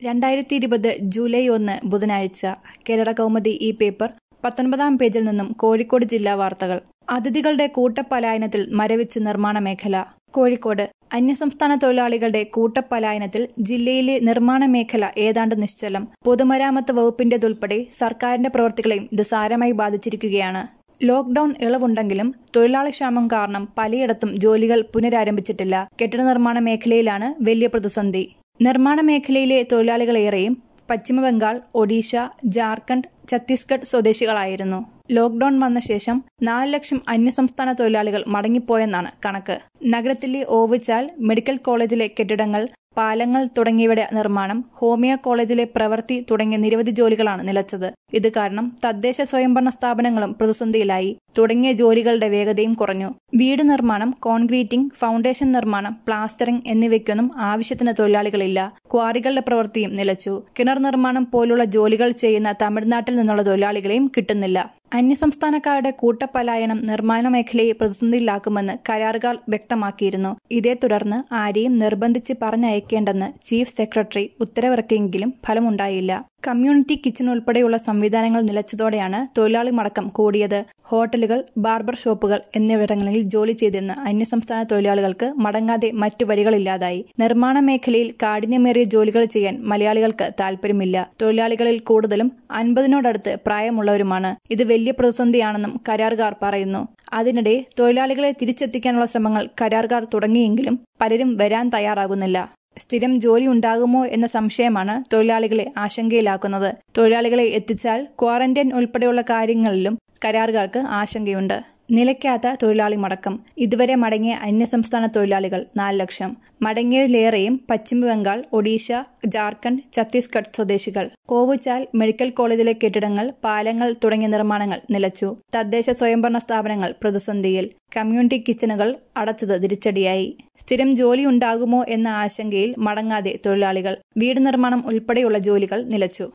രണ്ടായിരത്തി ഇരുപത് ജൂലൈ ഒന്ന് ബുധനാഴ്ച കേരള കൗമുദി ഈ പേപ്പർ പത്തൊൻപതാം പേജിൽ നിന്നും കോഴിക്കോട് ജില്ലാ വാർത്തകൾ അതിഥികളുടെ കൂട്ടപ്പലായനത്തിൽ മരവിച്ച് നിർമ്മാണ മേഖല കോഴിക്കോട് അന്യസംസ്ഥാന തൊഴിലാളികളുടെ കൂട്ടപ്പലായനത്തിൽ ജില്ലയിലെ നിർമ്മാണ മേഖല ഏതാണ്ട് നിശ്ചലം പൊതുമരാമത്ത് വകുപ്പിന്റേതുൾപ്പെടെ സർക്കാരിന്റെ പ്രവർത്തികളെയും ഇത് സാരമായി ബാധിച്ചിരിക്കുകയാണ് ലോക്ഡൌൺ ഇളവുണ്ടെങ്കിലും തൊഴിലാളി ക്ഷാമം കാരണം പലയിടത്തും ജോലികൾ പുനരാരംഭിച്ചിട്ടില്ല കെട്ടിട നിർമ്മാണ മേഖലയിലാണ് വലിയ പ്രതിസന്ധി നിർമ്മാണ മേഖലയിലെ തൊഴിലാളികളേറെയും പശ്ചിമബംഗാൾ ഒഡീഷ ജാർഖണ്ഡ് ഛത്തീസ്ഗഡ് സ്വദേശികളായിരുന്നു ലോക്ഡൌൺ വന്ന ശേഷം നാല് ലക്ഷം അന്യസംസ്ഥാന തൊഴിലാളികൾ മടങ്ങിപ്പോയെന്നാണ് കണക്ക് നഗരത്തിലെ ഓവുചാൽ മെഡിക്കൽ കോളേജിലെ കെട്ടിടങ്ങൾ പാലങ്ങൾ തുടങ്ങിയവയുടെ നിർമ്മാണം ഹോമിയോ കോളേജിലെ പ്രവൃത്തി തുടങ്ങിയ നിരവധി ജോലികളാണ് നിലച്ചത് ഇത് കാരണം തദ്ദേശ സ്വയംഭരണ സ്ഥാപനങ്ങളും പ്രതിസന്ധിയിലായി തുടങ്ങിയ ജോലികളുടെ വേഗതയും കുറഞ്ഞു വീട് നിർമ്മാണം കോൺക്രീറ്റിംഗ് ഫൗണ്ടേഷൻ നിർമ്മാണം പ്ലാസ്റ്ററിംഗ് എന്നിവയ്ക്കൊന്നും ആവശ്യത്തിന് തൊഴിലാളികളില്ല ക്വാറികളുടെ പ്രവൃത്തിയും നിലച്ചു കിണർ നിർമ്മാണം പോലുള്ള ജോലികൾ ചെയ്യുന്ന തമിഴ്നാട്ടിൽ നിന്നുള്ള തൊഴിലാളികളെയും കിട്ടുന്നില്ല അന്യസംസ്ഥാനക്കാരുടെ കൂട്ടപ്പലായനം നിർമ്മാണ മേഖലയെ പ്രതിസന്ധിയിലാക്കുമെന്ന് കരാറുകാർ വ്യക്തമാക്കിയിരുന്നു ഇതേ തുടർന്ന് ആരെയും നിർബന്ധിച്ച് പറഞ്ഞയക്കേണ്ടെന്ന് ചീഫ് സെക്രട്ടറി ഉത്തരവിറക്കിയെങ്കിലും ഫലമുണ്ടായില്ല കമ്മ്യൂണിറ്റി കിച്ചൺ ഉൾപ്പെടെയുള്ള സംവിധാനങ്ങൾ നിലച്ചതോടെയാണ് തൊഴിലാളി മടക്കം കൂടിയത് ഹോട്ടലുകൾ ബാർബർ ഷോപ്പുകൾ എന്നിവിടങ്ങളിൽ ജോലി ചെയ്തിരുന്ന അന്യസംസ്ഥാന തൊഴിലാളികൾക്ക് മടങ്ങാതെ മറ്റു വഴികളില്ലാതായി നിർമ്മാണ മേഖലയിൽ കാഠിന്യമേറിയ ജോലികൾ ചെയ്യാൻ മലയാളികൾക്ക് താൽപര്യമില്ല തൊഴിലാളികളിൽ കൂടുതലും അൻപതിനോടടുത്ത് പ്രായമുള്ളവരുമാണ് ഇത് വലിയ പ്രതിസന്ധിയാണെന്നും കരാറുകാർ പറയുന്നു അതിനിടെ തൊഴിലാളികളെ തിരിച്ചെത്തിക്കാനുള്ള ശ്രമങ്ങൾ കരാറുകാർ തുടങ്ങിയെങ്കിലും പലരും വരാൻ തയ്യാറാകുന്നില്ല സ്ഥിരം ജോലി ഉണ്ടാകുമോ എന്ന സംശയമാണ് തൊഴിലാളികളെ ആശങ്കയിലാക്കുന്നത് തൊഴിലാളികളെ എത്തിച്ചാൽ ക്വാറന്റൈൻ ഉൾപ്പെടെയുള്ള കാര്യങ്ങളിലും കരാറുകാർക്ക് ആശങ്കയുണ്ട് നിലയ്ക്കാത്ത തൊഴിലാളി മടക്കം ഇതുവരെ മടങ്ങിയ അന്യസംസ്ഥാന തൊഴിലാളികൾ നാല് ലക്ഷം മടങ്ങിയതിലേറെയും പശ്ചിമബംഗാൾ ഒഡീഷ ജാർഖണ്ഡ് ഛത്തീസ്ഗഡ് സ്വദേശികൾ ഓവുചാൽ മെഡിക്കൽ കോളേജിലെ കെട്ടിടങ്ങൾ പാലങ്ങൾ തുടങ്ങിയ നിർമ്മാണങ്ങൾ നിലച്ചു തദ്ദേശ സ്വയംഭരണ സ്ഥാപനങ്ങൾ പ്രതിസന്ധിയിൽ കമ്മ്യൂണിറ്റി കിച്ചണുകൾ അടച്ചത് തിരിച്ചടിയായി സ്ഥിരം ജോലി ഉണ്ടാകുമോ എന്ന ആശങ്കയിൽ മടങ്ങാതെ തൊഴിലാളികൾ വീട് നിർമ്മാണം ഉൾപ്പെടെയുള്ള ജോലികൾ നിലച്ചു